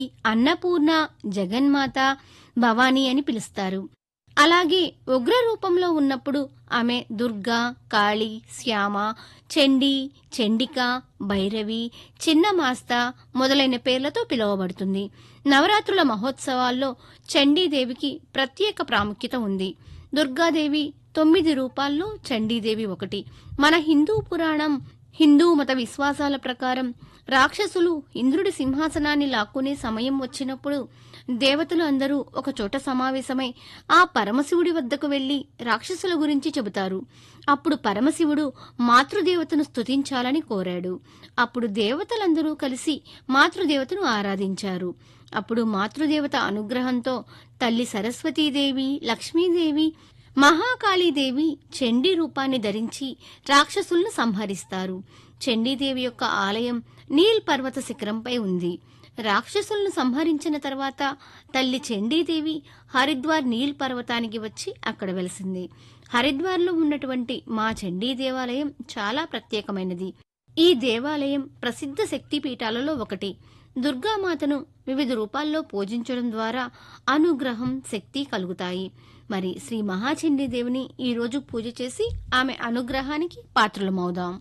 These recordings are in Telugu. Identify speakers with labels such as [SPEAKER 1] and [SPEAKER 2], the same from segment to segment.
[SPEAKER 1] అన్నపూర్ణ జగన్మాత భవానీ అని పిలుస్తారు అలాగే ఉగ్ర రూపంలో ఉన్నప్పుడు ఆమె దుర్గా కాళి శ్యామ చండీ చండిక భైరవి చిన్నమాస్త మొదలైన పేర్లతో పిలువబడుతుంది నవరాత్రుల మహోత్సవాల్లో చండీదేవికి ప్రత్యేక ప్రాముఖ్యత ఉంది దుర్గాదేవి తొమ్మిది రూపాల్లో చండీదేవి ఒకటి మన హిందూ పురాణం హిందూ మత విశ్వాసాల ప్రకారం రాక్షసులు ఇంద్రుడి సింహాసనాన్ని లాక్కునే సమయం వచ్చినప్పుడు దేవతలు అందరూ ఒక చోట సమావేశమై ఆ పరమశివుడి వద్దకు వెళ్లి రాక్షసుల గురించి చెబుతారు అప్పుడు పరమశివుడు మాతృదేవతను స్తుతించాలని కోరాడు అప్పుడు దేవతలందరూ కలిసి మాతృదేవతను ఆరాధించారు అప్పుడు మాతృదేవత అనుగ్రహంతో తల్లి సరస్వతీదేవి లక్ష్మీదేవి మహాకాళీదేవి చండీ రూపాన్ని ధరించి రాక్షసులను సంహరిస్తారు చండీదేవి యొక్క ఆలయం నీల్ పర్వత శిఖరంపై ఉంది రాక్షసులను సంహరించిన తర్వాత తల్లి చండీదేవి హరిద్వార్ నీల్ పర్వతానికి వచ్చి అక్కడ వెలిసింది హరిద్వార్లో ఉన్నటువంటి మా చండీ దేవాలయం చాలా ప్రత్యేకమైనది ఈ దేవాలయం ప్రసిద్ధ శక్తిపీఠాలలో ఒకటి దుర్గామాతను వివిధ రూపాల్లో పూజించడం ద్వారా అనుగ్రహం శక్తి కలుగుతాయి మరి శ్రీ మహాచండీ దేవిని ఈ రోజు పూజ చేసి ఆమె అనుగ్రహానికి పాత్రలమవుదాం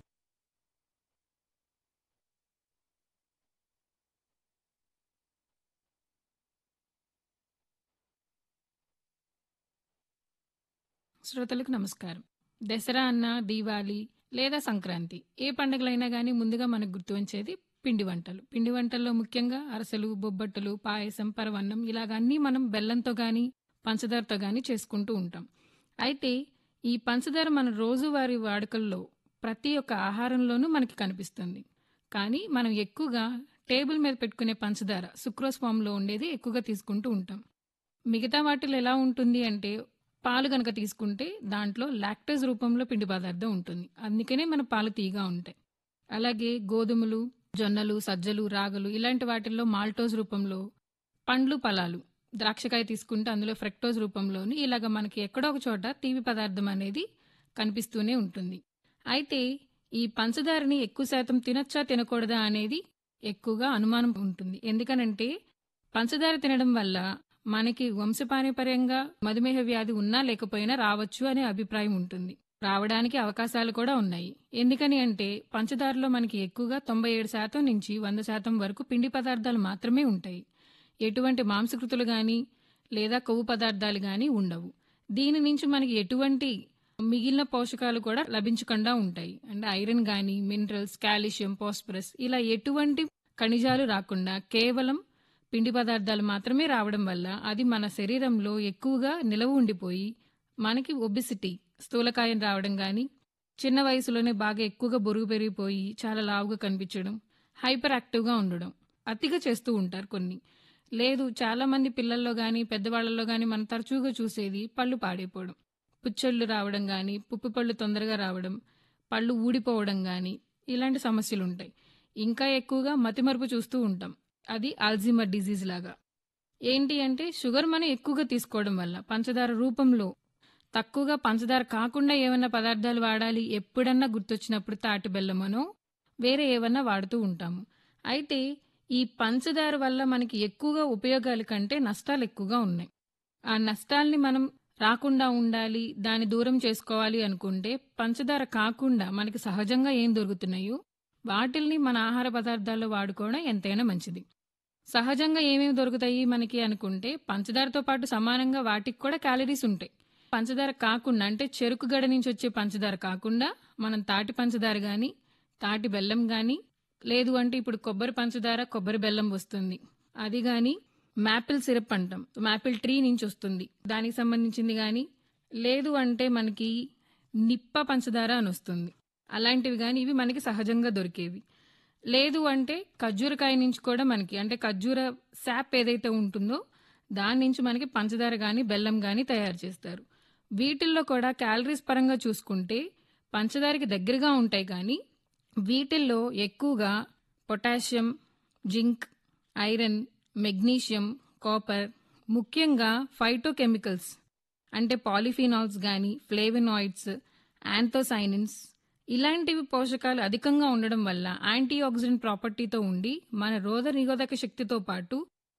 [SPEAKER 2] శ్రోతలకు నమస్కారం దసరా అన్న దీవాలి లేదా సంక్రాంతి ఏ పండుగలైనా కానీ ముందుగా మనకు గుర్తు వచ్చేది పిండి వంటలు పిండి వంటల్లో ముఖ్యంగా అరసలు బొబ్బట్టలు పాయసం పరవన్నం ఇలాగ అన్నీ మనం బెల్లంతో కానీ పంచదారతో కానీ చేసుకుంటూ ఉంటాం అయితే ఈ పంచదార మన రోజువారీ వాడుకల్లో ప్రతి ఒక్క ఆహారంలోనూ మనకి కనిపిస్తుంది కానీ మనం ఎక్కువగా టేబుల్ మీద పెట్టుకునే పంచదార సుక్రోస్ ఫామ్లో ఉండేది ఎక్కువగా తీసుకుంటూ ఉంటాం మిగతా వాటిలో ఎలా ఉంటుంది అంటే పాలు గనక తీసుకుంటే దాంట్లో లాక్టోజ్ రూపంలో పిండి పదార్థం ఉంటుంది అందుకనే మన పాలు తీగా ఉంటాయి అలాగే గోధుమలు జొన్నలు సజ్జలు రాగులు ఇలాంటి వాటిల్లో మాల్టోజ్ రూపంలో పండ్లు ఫలాలు ద్రాక్షకాయ తీసుకుంటే అందులో ఫ్రెక్టోజ్ రూపంలోని ఇలాగ మనకి ఎక్కడో ఒక చోట తీపి పదార్థం అనేది కనిపిస్తూనే ఉంటుంది అయితే ఈ పంచదారని ఎక్కువ శాతం తినచ్చా తినకూడదా అనేది ఎక్కువగా అనుమానం ఉంటుంది ఎందుకనంటే పంచదార తినడం వల్ల మనకి వంశపారంపర్యంగా మధుమేహ వ్యాధి ఉన్నా లేకపోయినా రావచ్చు అనే అభిప్రాయం ఉంటుంది రావడానికి అవకాశాలు కూడా ఉన్నాయి ఎందుకని అంటే పంచదారలో మనకి ఎక్కువగా తొంభై ఏడు శాతం నుంచి వంద శాతం వరకు పిండి పదార్థాలు మాత్రమే ఉంటాయి ఎటువంటి మాంసకృతులు గాని లేదా కొవ్వు పదార్థాలు గాని ఉండవు దీని నుంచి మనకి ఎటువంటి మిగిలిన పోషకాలు కూడా లభించకుండా ఉంటాయి అంటే ఐరన్ గాని మినరల్స్ కాల్షియం ఫాస్ఫరస్ ఇలా ఎటువంటి ఖనిజాలు రాకుండా కేవలం పిండి పదార్థాలు మాత్రమే రావడం వల్ల అది మన శరీరంలో ఎక్కువగా నిలవ ఉండిపోయి మనకి ఒబిసిటీ స్థూలకాయం రావడం కానీ చిన్న వయసులోనే బాగా ఎక్కువగా బొరుగు పెరిగిపోయి చాలా లావుగా కనిపించడం హైపర్ యాక్టివ్గా ఉండడం అతిగా చేస్తూ ఉంటారు కొన్ని లేదు చాలా మంది పిల్లల్లో కానీ పెద్దవాళ్లలో కానీ మనం తరచుగా చూసేది పళ్ళు పాడైపోవడం పుచ్చళ్ళు రావడం కానీ పుప్పు పళ్ళు తొందరగా రావడం పళ్ళు ఊడిపోవడం కానీ ఇలాంటి సమస్యలు ఉంటాయి ఇంకా ఎక్కువగా మతిమరుపు చూస్తూ ఉంటాం అది ఆల్జిమర్ డిజీజ్ లాగా ఏంటి అంటే షుగర్ మనం ఎక్కువగా తీసుకోవడం వల్ల పంచదార రూపంలో తక్కువగా పంచదార కాకుండా ఏమన్నా పదార్థాలు వాడాలి ఎప్పుడన్నా గుర్తొచ్చినప్పుడు తాటి బెల్లమనో వేరే ఏమన్నా వాడుతూ ఉంటాము అయితే ఈ పంచదార వల్ల మనకి ఎక్కువగా ఉపయోగాల కంటే నష్టాలు ఎక్కువగా ఉన్నాయి ఆ నష్టాల్ని మనం రాకుండా ఉండాలి దాన్ని దూరం చేసుకోవాలి అనుకుంటే పంచదార కాకుండా మనకి సహజంగా ఏం దొరుకుతున్నాయో వాటిల్ని మన ఆహార పదార్థాల్లో వాడుకోవడం ఎంతైనా మంచిది సహజంగా ఏమేమి దొరుకుతాయి మనకి అనుకుంటే పంచదారతో పాటు సమానంగా వాటికి కూడా క్యాలరీస్ ఉంటాయి పంచదార కాకుండా అంటే చెరుకు గడ నుంచి వచ్చే పంచదార కాకుండా మనం తాటి పంచదార గాని తాటి బెల్లం గాని లేదు అంటే ఇప్పుడు కొబ్బరి పంచదార కొబ్బరి బెల్లం వస్తుంది అది గాని మ్యాపిల్ సిరప్ అంటాం మ్యాపిల్ ట్రీ నుంచి వస్తుంది దానికి సంబంధించింది గాని లేదు అంటే మనకి నిప్ప పంచదార అని వస్తుంది అలాంటివి కానీ ఇవి మనకి సహజంగా దొరికేవి లేదు అంటే ఖర్జూరకాయ నుంచి కూడా మనకి అంటే ఖర్జూర శాప్ ఏదైతే ఉంటుందో దాని నుంచి మనకి పంచదార కానీ బెల్లం కానీ తయారు చేస్తారు వీటిల్లో కూడా క్యాలరీస్ పరంగా చూసుకుంటే పంచదారకి దగ్గరగా ఉంటాయి కానీ వీటిల్లో ఎక్కువగా potassium zinc iron magnesium copper ముఖ్యంగా ఫైటోకెమికల్స్ అంటే పాలిఫినాల్స్ కానీ ఫ్లేవెనాయిడ్స్ యాంథోసైనిన్స్ ఇలాంటివి పోషకాలు అధికంగా ఉండడం వల్ల యాంటీ ఆక్సిడెంట్ ప్రాపర్టీతో ఉండి మన రోగ నిరోధక శక్తితో పాటు